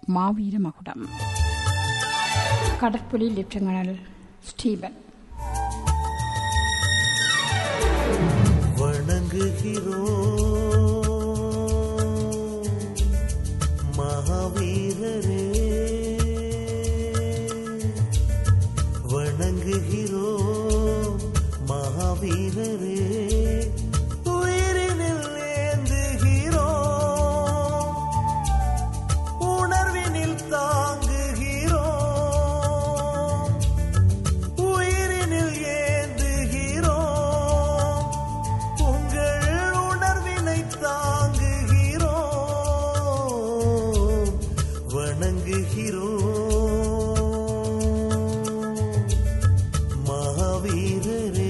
மாவீர மகுடம் கடற்புலி லெப்டினல் ஸ்டீபன் வணங்குகிறோம் மகாவீரரே வணங்குகிறோம் மகாவீரரே உயிரினில் ஏந்துகிறோம் உணர்வினில் தாங்குகிறோம் உயிரினில் ஏந்துகிறோம் உங்கள் உணர்வினை தாங்குகிறோம் வணங்குகிறோம் மகாவீரரே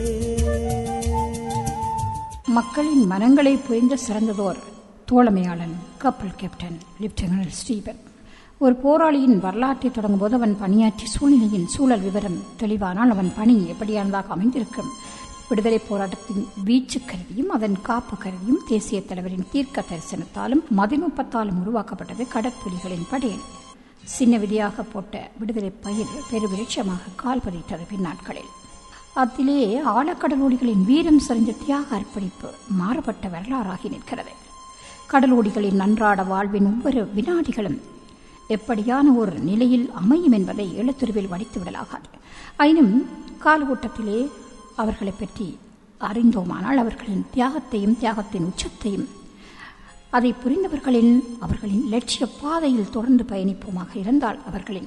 மக்களின் மனங்களை புரிந்த சிறந்ததோர் தோழமையாளன் கப்பல் கேப்டன் லெப்டினல் ஸ்டீபன் ஒரு போராளியின் வரலாற்றை தொடங்கும் போது அவன் பணியாற்றிய சூழ்நிலையின் சூழல் விவரம் தெளிவானால் அவன் பணி எப்படியானதாக அமைந்திருக்கும் விடுதலை போராட்டத்தின் வீச்சு கருதியும் அதன் காப்பு கருதியும் தேசிய தலைவரின் தீர்க்க தரிசனத்தாலும் மதிநுட்பத்தாலும் உருவாக்கப்பட்டது கடற்புலிகளின் படையணி சின்ன விதியாக போட்ட விடுதலை பயிர் பெருவிருட்சமாக கால் பதித்தது பின்னாட்களில் அதிலே ஆழக்கடலோடிகளின் வீரம் சரிந்த தியாக அர்ப்பணிப்பு மாறுபட்ட வரலாறாகி நிற்கிறது கடலோடிகளின் அன்றாட வாழ்வின் ஒவ்வொரு வினாடிகளும் எப்படியான ஒரு நிலையில் அமையும் என்பதை எழுத்துருவில் வடித்து விடலாகாது ஆயினும் காலகூட்டத்திலே அவர்களை பற்றி அறிந்தோமானால் அவர்களின் தியாகத்தையும் தியாகத்தின் உச்சத்தையும் அதை புரிந்தவர்களின் அவர்களின் லட்சிய பாதையில் தொடர்ந்து பயணிப்போமாக இருந்தால் அவர்களின்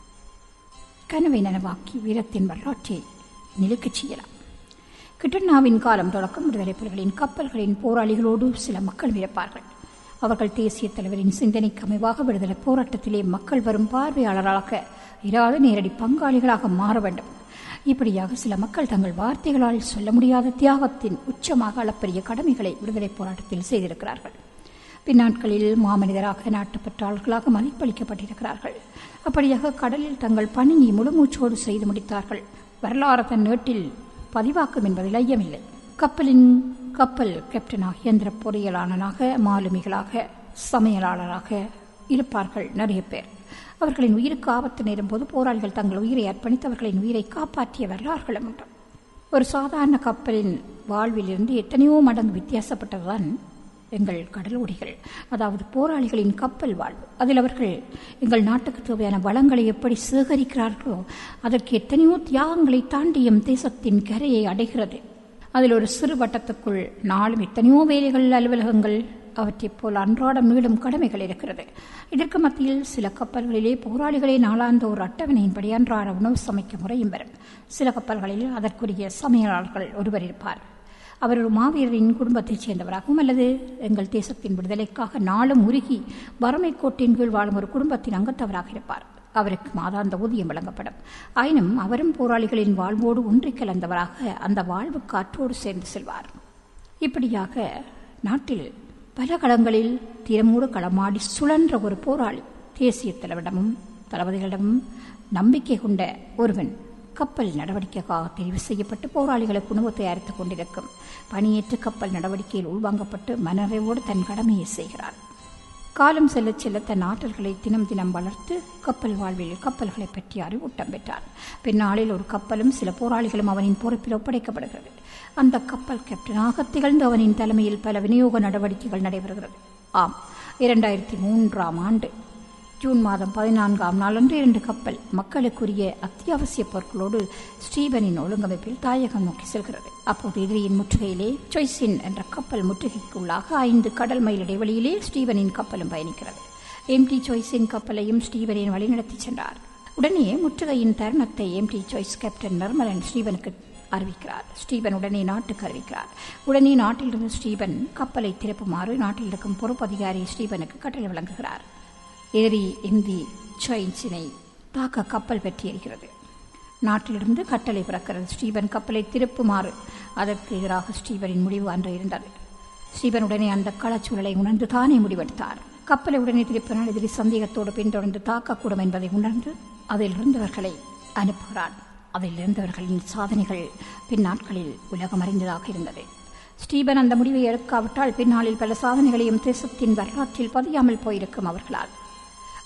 கனவை நனவாக்கி வீரத்தின் வரலாற்றை நிலைக்கச் செய்யலாம் கிட்டண்ணாவின் காலம் தொடக்கம் விடுதலை புலிகளின் கப்பல்களின் போராளிகளோடு சில மக்கள் இருப்பார்கள் அவர்கள் தேசிய தலைவரின் சிந்தனைக்கு அமைவாக விடுதலை போராட்டத்திலே மக்கள் வரும் பார்வையாளராக இராத நேரடி பங்காளிகளாக மாற வேண்டும் இப்படியாக சில மக்கள் தங்கள் வார்த்தைகளால் சொல்ல முடியாத தியாகத்தின் உச்சமாக அளப்பரிய கடமைகளை விடுதலை போராட்டத்தில் செய்திருக்கிறார்கள் பின்னாட்களில் மாமனிதராக நாட்டுப்பற்றாளர்களாக மதிப்பளிக்கப்பட்டிருக்கிறார்கள் அப்படியாக கடலில் தங்கள் பணியை முழுமூச்சோடு செய்து முடித்தார்கள் வரலாறு தன் நேட்டில் பதிவாக்கும் என்பதில் ஐயமில்லை கப்பலின் கப்பல் கேப்டனாக இயந்திர பொறியியலாளனாக மாலுமிகளாக சமையலாளராக இருப்பார்கள் நிறைய பேர் அவர்களின் உயிருக்கு ஆபத்து நேரும் போது போராளிகள் தங்கள் உயிரை அர்ப்பணித்து அவர்களின் உயிரை காப்பாற்றிய வரலாறுகளும் உண்டு ஒரு சாதாரண கப்பலின் வாழ்விலிருந்து எத்தனையோ மடங்கு வித்தியாசப்பட்டதுதான் எங்கள் கடலோடிகள் அதாவது போராளிகளின் கப்பல் வாழ்வு அதில் அவர்கள் எங்கள் நாட்டுக்கு தேவையான வளங்களை எப்படி சேகரிக்கிறார்களோ அதற்கு எத்தனையோ தியாகங்களை தாண்டியும் தேசத்தின் கரையை அடைகிறது அதில் ஒரு சிறு வட்டத்துக்குள் நாளும் எத்தனையோ வேலைகள் அலுவலகங்கள் அவற்றைப் போல் அன்றாடம் மீளும் கடமைகள் இருக்கிறது இதற்கு மத்தியில் சில கப்பல்களிலே போராளிகளே நாளாந்த ஒரு அட்டவணையின்படி அன்றாட உணவு சமைக்கும் முறையும் வரும் சில கப்பல்களில் அதற்குரிய சமையலாளர்கள் ஒருவர் இருப்பார் அவர் ஒரு மாவீரரின் குடும்பத்தைச் சேர்ந்தவராகவும் அல்லது எங்கள் தேசத்தின் விடுதலைக்காக நாளும் உருகி வறுமை கோட்டின் கீழ் வாழும் ஒரு குடும்பத்தின் அங்கத்தவராக இருப்பார் அவருக்கு மாதாந்த ஊதியம் வழங்கப்படும் ஆயினும் அவரும் போராளிகளின் வாழ்வோடு ஒன்றிக் கலந்தவராக அந்த வாழ்வு காற்றோடு சேர்ந்து செல்வார் இப்படியாக நாட்டில் பல களங்களில் திறமோடு களமாடி சுழன்ற ஒரு போராளி தேசிய தலைவரிடமும் தளபதிகளிடமும் நம்பிக்கை கொண்ட ஒருவன் கப்பல் நடவடிக்கைக்காக தெரிவு செய்யப்பட்டு போராளிகளுக்கு உணவு தயாரித்துக் கொண்டிருக்கும் பணியேற்று கப்பல் நடவடிக்கையில் உள்வாங்கப்பட்டு மனறைவோடு தன் கடமையை செய்கிறார் காலம் செல்ல செல்ல தன் ஆற்றல்களை தினம் தினம் வளர்த்து கப்பல் வாழ்வில் கப்பல்களை பற்றி அறிவூட்டம் பெற்றார் பின்னாளில் ஒரு கப்பலும் சில போராளிகளும் அவனின் பொறுப்பில் ஒப்படைக்கப்படுகிறது அந்த கப்பல் கேப்டனாக திகழ்ந்து அவனின் தலைமையில் பல விநியோக நடவடிக்கைகள் நடைபெறுகிறது ஆம் இரண்டாயிரத்தி மூன்றாம் ஆண்டு ஜூன் மாதம் பதினான்காம் நாளன்று இரண்டு கப்பல் மக்களுக்குரிய அத்தியாவசிய பொருட்களோடு ஸ்டீபனின் ஒழுங்கமைப்பில் தாயகம் நோக்கி செல்கிறது அப்போது எதிரியின் முற்றுகையிலே சொய்சின் என்ற கப்பல் முற்றுகைக்குள்ளாக ஐந்து கடல் மைல் இடைவெளியிலே ஸ்டீபனின் கப்பலும் பயணிக்கிறது எம்டி சாய்ஸின் கப்பலையும் ஸ்டீபனின் வழிநடத்தி சென்றார் உடனே முற்றுகையின் தருணத்தை எம்டி சாய்ஸ் கேப்டன் நிர்மலன் ஸ்டீபனுக்கு அறிவிக்கிறார் ஸ்டீபன் உடனே நாட்டுக்கு அறிவிக்கிறார் உடனே நாட்டிலிருந்து ஸ்டீபன் கப்பலை திருப்புமாறு நாட்டில் இருக்கும் பொறுப்பு அதிகாரி ஸ்டீபனுக்கு கட்டளை வழங்குகிறார் எதிரி எம்டி சாய்ஸினை தாக்க கப்பல் பெற்றி எறிகிறது நாட்டிலிருந்து கட்டளை பிறக்கிறது ஸ்டீபன் கப்பலை திருப்புமாறு அதற்கு எதிராக ஸ்டீபனின் முடிவு அன்று இருந்தது ஸ்டீபன் உடனே அந்த களச்சூழலை உணர்ந்து தானே முடிவெடுத்தார் கப்பலை உடனே திருப்பினால் எதிரி சந்தேகத்தோடு பின்தொடர்ந்து தாக்கக்கூடும் என்பதை உணர்ந்து அதில் இருந்தவர்களை அனுப்புகிறான் அதில் இருந்தவர்களின் சாதனைகள் பின்னாட்களில் உலகம் அறிந்ததாக இருந்தது ஸ்டீபன் அந்த முடிவை எடுக்காவிட்டால் பின்னாளில் பல சாதனைகளையும் தேசத்தின் வரலாற்றில் பதியாமல் போயிருக்கும் அவர்களால்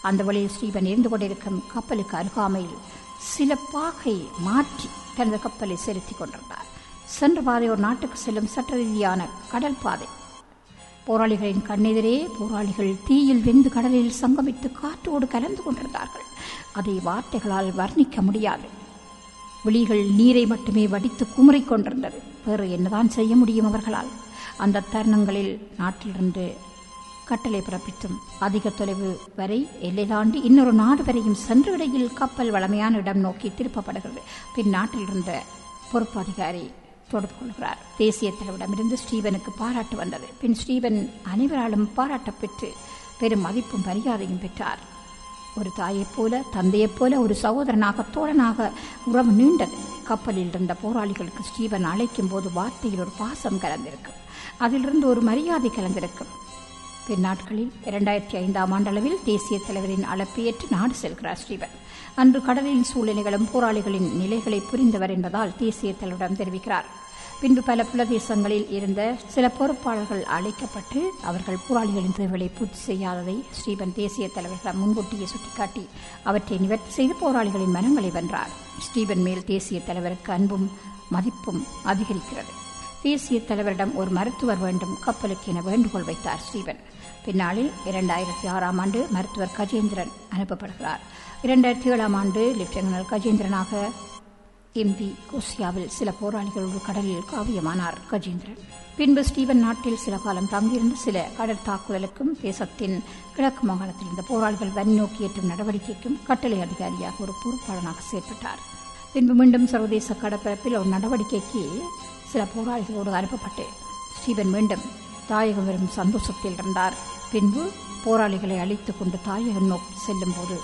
அந்த வழியில் ஸ்டீபன் இருந்து கொண்டிருக்கும் கப்பலுக்கு அருகாமையில் சில பாகை மாற்றி தனது கப்பலை செலுத்திக் கொண்டிருந்தார் சென்ற பாதை ஒரு நாட்டுக்கு செல்லும் சட்ட ரீதியான கடல் பாதை போராளிகளின் கண்ணெதிரே போராளிகள் தீயில் வெந்து கடலில் சங்கமித்து காற்றோடு கலந்து கொண்டிருந்தார்கள் அதை வார்த்தைகளால் வர்ணிக்க முடியாது விழிகள் நீரை மட்டுமே வடித்து குமுறிக் கொண்டிருந்தது வேறு என்னதான் செய்ய முடியும் அவர்களால் அந்த தருணங்களில் நாட்டிலிருந்து கட்டளை பிறப்பித்தும் அதிக தொலைவு வரை எல்லை தாண்டி இன்னொரு நாடு வரையும் சென்ற இடையில் கப்பல் வளமையான இடம் நோக்கி திருப்பப்படுகிறது பின் நாட்டில் இருந்த பொறுப்பு அதிகாரி தொடர்பு கொள்கிறார் தேசிய தலைவரிடமிருந்து ஸ்டீவனுக்கு பாராட்டு வந்தது பின் ஸ்டீவன் அனைவராலும் பாராட்டப் பெற்று பெரும் மதிப்பும் மரியாதையும் பெற்றார் ஒரு தாயைப் போல தந்தையைப் போல ஒரு சகோதரனாக தோழனாக உறவு நீண்டது கப்பலில் இருந்த போராளிகளுக்கு ஸ்டீவன் அழைக்கும் போது வார்த்தையில் ஒரு பாசம் கலந்திருக்கும் அதிலிருந்து ஒரு மரியாதை கலந்திருக்கும் பின்னாட்களில் இரண்டாயிரத்தி ஐந்தாம் ஆண்டளவில் தேசிய தலைவரின் அழைப்பேற்று நாடு செல்கிறார் ஸ்ரீவன் அன்று கடலின் சூழ்நிலைகளும் போராளிகளின் நிலைகளை புரிந்தவர் என்பதால் தேசிய தலைவரிடம் தெரிவிக்கிறார் பின்பு பல பிரதேசங்களில் இருந்த சில பொறுப்பாளர்கள் அழைக்கப்பட்டு அவர்கள் போராளிகளின் தேவைகளை பூர்த்தி செய்யாததை ஸ்ரீபன் தேசிய தலைவர்களிடம் முன்கூட்டியே சுட்டிக்காட்டி அவற்றை நிவர்த்தி செய்து போராளிகளின் மனங்களை வென்றார் ஸ்டீபன் மேல் தேசிய தலைவருக்கு அன்பும் மதிப்பும் அதிகரிக்கிறது தேசிய தலைவரிடம் ஒரு மருத்துவர் வேண்டும் கப்பலுக்கு என வேண்டுகோள் வைத்தார் ஸ்டீவன் பின்னாளில் இரண்டாயிரத்தி ஆறாம் ஆண்டு மருத்துவர் கஜேந்திரன் அனுப்பப்படுகிறார் இரண்டாயிரத்தி ஏழாம் ஆண்டு லெப்டினன்ட் கஜேந்திரனாக எம்பி கோசியாவில் சில போராளிகளோடு கடலில் காவியமானார் கஜேந்திரன் பின்பு ஸ்டீவன் நாட்டில் சில காலம் தங்கியிருந்து சில கடல் தாக்குதலுக்கும் தேசத்தின் கிழக்கு மாகாணத்தில் இருந்த போராளிகள் வன் நோக்கி ஏற்றும் நடவடிக்கைக்கும் கட்டளை அதிகாரியாக ஒரு பொறுப்பாளனாக செயற்பட்டார் பின்பு மீண்டும் சர்வதேச கடற்பரப்பில் ஒரு நடவடிக்கைக்கு சில போராளிகளோடு அனுப்பப்பட்டு ஸ்டீவன் மீண்டும் தாயகம் வரும் சந்தோஷத்தில் இருந்தார் பின்பு போராளிகளை அழித்துக் கொண்டு தாயகம் நோக்கி செல்லும் போது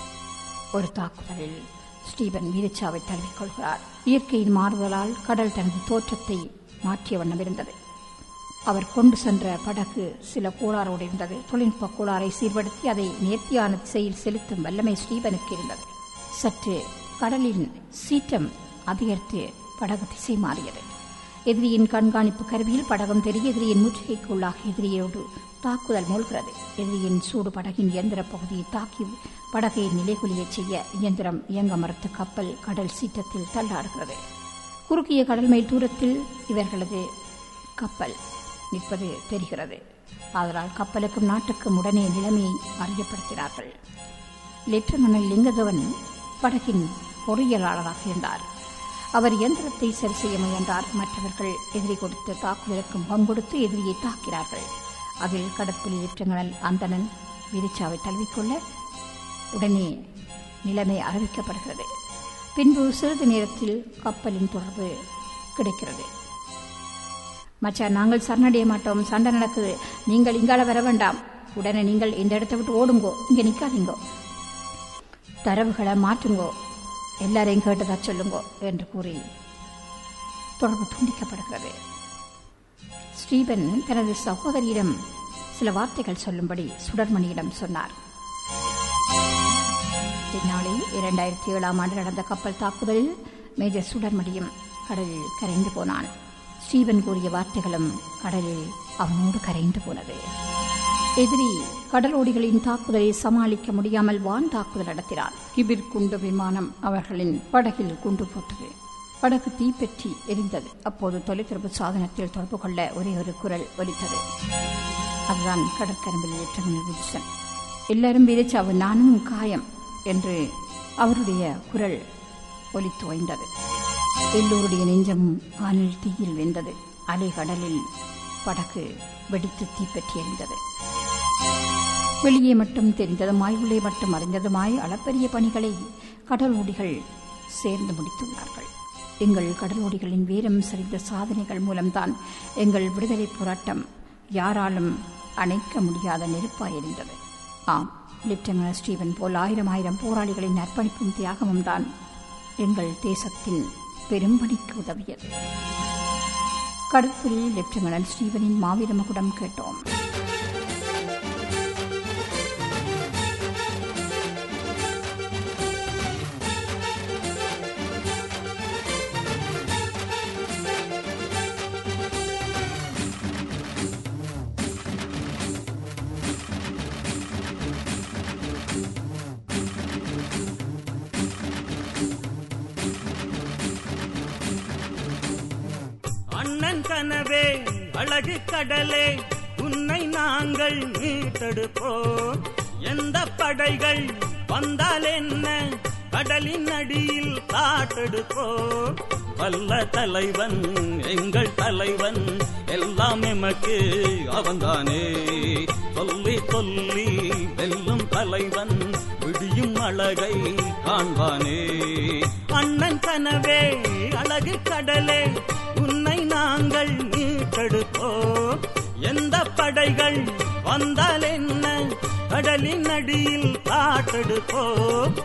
ஒரு தாக்குதலில் ஸ்டீவன் வீரச்சாவை தழுவிக்கொள்கிறார் இயற்கையின் மாறுதலால் கடல் தனது தோற்றத்தை மாற்றிய வண்ணம் இருந்தது அவர் கொண்டு சென்ற படகு சில கோளாறோடு இருந்தது தொழில்நுட்ப கோளாறை சீர்படுத்தி அதை நேர்த்தியான திசையில் செலுத்தும் வல்லமை ஸ்டீவனுக்கு இருந்தது சற்று கடலின் சீற்றம் அதிகரித்து படகு திசை மாறியது எதிரியின் கண்காணிப்பு கருவியில் படகம் தெரிய எதிரியின் முற்றுகைக்கு உள்ளாக எதிரியோடு தாக்குதல் மூழ்கிறது எதிரியின் சூடு படகின் இயந்திர பகுதியை தாக்கி படகை நிலைகுலியச் செய்ய இயந்திரம் இயங்க மறுத்த கப்பல் கடல் சீற்றத்தில் தள்ளாடுகிறது குறுகிய கடல் மைல் தூரத்தில் இவர்களது கப்பல் நிற்பது தெரிகிறது ஆதலால் கப்பலுக்கும் நாட்டுக்கும் உடனே நிலைமையை அறியப்படுத்தினார்கள் லெப்டினன்ட் லிங்கதவன் படகின் பொறியியலாளராக இருந்தார் அவர் இயந்திரத்தை சரி செய்ய முயன்றார் மற்றவர்கள் எதிரி கொடுத்த தாக்குதலுக்கும் பங்கொடுத்து எதிரியை தாக்கினார்கள் அதில் கடற்புலி லெப்டினல் அந்தணன் விரிச்சாவை தழுவிக்கொள்ள உடனே நிலைமை அறிவிக்கப்படுகிறது பின்பு சிறிது நேரத்தில் கப்பலின் தொடர்பு கிடைக்கிறது மச்சான் நாங்கள் சரணடைய மாட்டோம் சண்டை நடக்குது நீங்கள் இங்கால வர வேண்டாம் உடனே நீங்கள் இந்த இடத்தை விட்டு ஓடுங்கோ இங்க நிக்காதீங்கோ தரவுகளை மாற்றுங்கோ எல்லாரையும் கேட்டதா சொல்லுங்கோ என்று கூறி தொடர்பு துண்டிக்கப்படுகிறது ஸ்டீபன் தனது சகோதரியிடம் சில வார்த்தைகள் சொல்லும்படி சுடர்மணியிடம் சொன்னார் பின்னாளில் இரண்டாயிரத்தி ஏழாம் ஆண்டு நடந்த கப்பல் தாக்குதலில் மேஜர் சுடர்மணியும் கடலில் கரைந்து போனான் ஸ்டீவன் கூறிய வார்த்தைகளும் கடலில் அவனோடு கரைந்து போனது எதிரி கடலோடிகளின் தாக்குதலை சமாளிக்க முடியாமல் வான் தாக்குதல் நடத்தினான் கிபிர் குண்டு விமானம் அவர்களின் படகில் குண்டு போட்டது படகு தீப்பற்றி எரிந்தது அப்போது தொலைத்தொடர்பு சாதனத்தில் தொடர்பு கொள்ள ஒரே ஒரு குரல் ஒலித்தது அதுதான் கடற்கரம்பில் லெப்டினன்ட் வில்சன் எல்லாரும் வீரச்சாவு நானும் காயம் என்று அவருடைய குரல் ஒலித்து ஓய்ந்தது எல்லோருடைய நெஞ்சமும் ஆனில் தீயில் வெந்தது அலை கடலில் படகு வெடித்து தீப்பற்றி எரிந்தது வெளியே மட்டும் தெரிந்ததுமாய் உள்ளே மட்டும் அறிந்ததுமாய் அளப்பரிய பணிகளை கடலோடிகள் சேர்ந்து முடித்துள்ளார்கள் எங்கள் கடலோடிகளின் வீரம் சரிந்த சாதனைகள் மூலம்தான் எங்கள் விடுதலை போராட்டம் யாராலும் அணைக்க முடியாத நெருப்பாய் இருந்தது ஆம் லெப்டினன்ட் ஸ்டீவன் போல் ஆயிரம் ஆயிரம் போராளிகளின் அர்ப்பணிப்பும் தியாகமும் தான் எங்கள் தேசத்தின் பெரும்பணிக்கு உதவியது கடற்பில் லெப்டினன்ட் ஸ்டீவனின் மாவீர மகுடம் கேட்டோம் அண்ணன் கனவே அழகு கடலே உன்னை நாங்கள் மீட்டெடுப்போம் எந்த படைகள் வந்தால் என்ன கடலின் அடியில் காட்டெடுப்போம் வல்ல தலைவன் எங்கள் தலைவன் எல்லாம் எமக்கு அவன்தானே சொல்லி சொல்லி வெல்லும் தலைவன் விடியும் அழகை காண்பானே அண்ணன் கனவே அழகு கடலே உன்னை நாங்கள் மீட்டெடுப்போம் எந்த படைகள் வந்தால் என்ன கடலின் அடியில் காட்டெடுப்போம்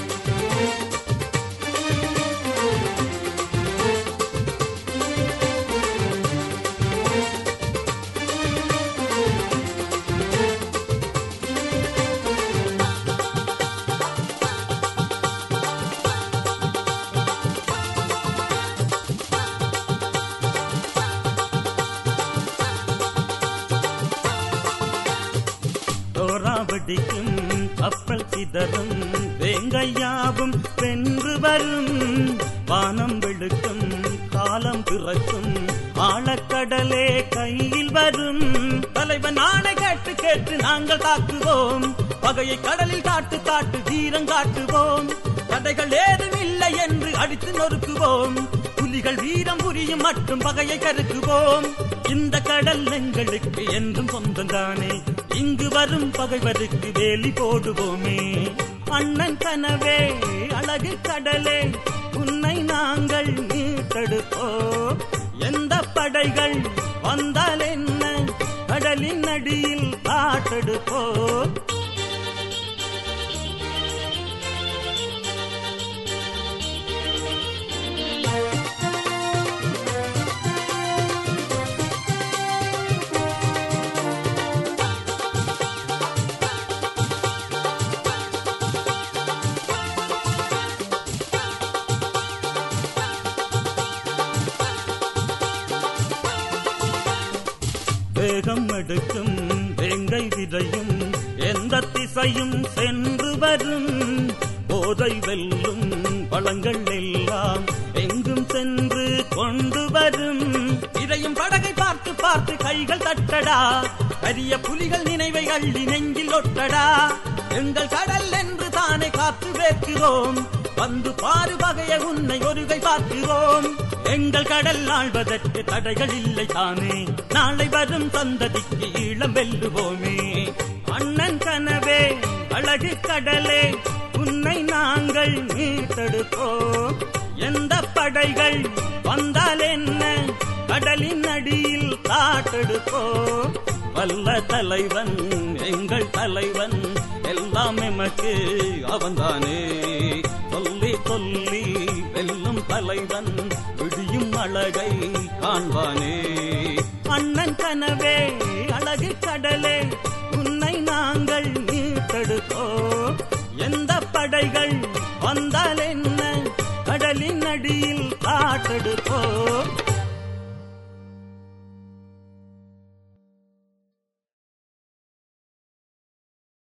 தோரா வெடிக்கும் கப்பல் சிதறும் வேங்கையாவும் வென்று வரும் வானம் வெளுக்கும் காலம் பிறக்கும் ஆழக்கடலே கையில் வரும் தலைவன் ஆணை கேட்டு கேட்டு நாங்கள் தாக்குவோம் பகையை கடலில் காட்டு காட்டு தீரம் காட்டுவோம் தடைகள் ஏதும் இல்லை என்று அடித்து நொறுக்குவோம் புலிகள் வீரம் புரியும் மற்றும் பகையை கருக்குவோம் இந்த கடல் எங்களுக்கு என்றும் சொந்தம்தானே இங்கு வரும் பகைவருக்கு வேலி போடுவோமே அண்ணன் கனவே அழகு கடலே உன்னை நாங்கள் மீட்டெடுப்போம் எந்த படைகள் வந்தால் என்ன கடலின் அடியில் காட்டெடுப்போம் வேகம் எடுக்கும் வேங்கை விதையும் எந்த திசையும் சென்று வரும் போதை வெல்லும் பழங்கள் எல்லாம் எங்கும் சென்று கொண்டு வரும் இதையும் படகை பார்த்து பார்த்து கைகள் தட்டடா கரிய புலிகள் நினைவை அள்ளி நெஞ்சில் ஒட்டடா எங்கள் கடல் என்று தானே காத்து வேக்கிறோம் வந்து பாரு வகைய உன்னை ஒருகை பார்க்கிறோம் எங்கள் கடல் ஆழ்வதற்கு தடைகள் இல்லை தானே நாளை வரும் சந்ததிக்கு ஈழம் வெல்லுவோமே அண்ணன் கனவே அழகு கடலே உன்னை நாங்கள் மீட்டெடுப்போம் எந்த படைகள் வந்தால் என்ன கடலின் அடியில் காட்டெடுப்போம் வல்ல தலைவன் எங்கள் தலைவன் எல்லாம் எமக்கு அவன்தானே சொல்லி சொல்லி வெல்லும் தலைவன் விடியும் அழகை காண்பானே அண்ணன் கனவே அழகு கடலே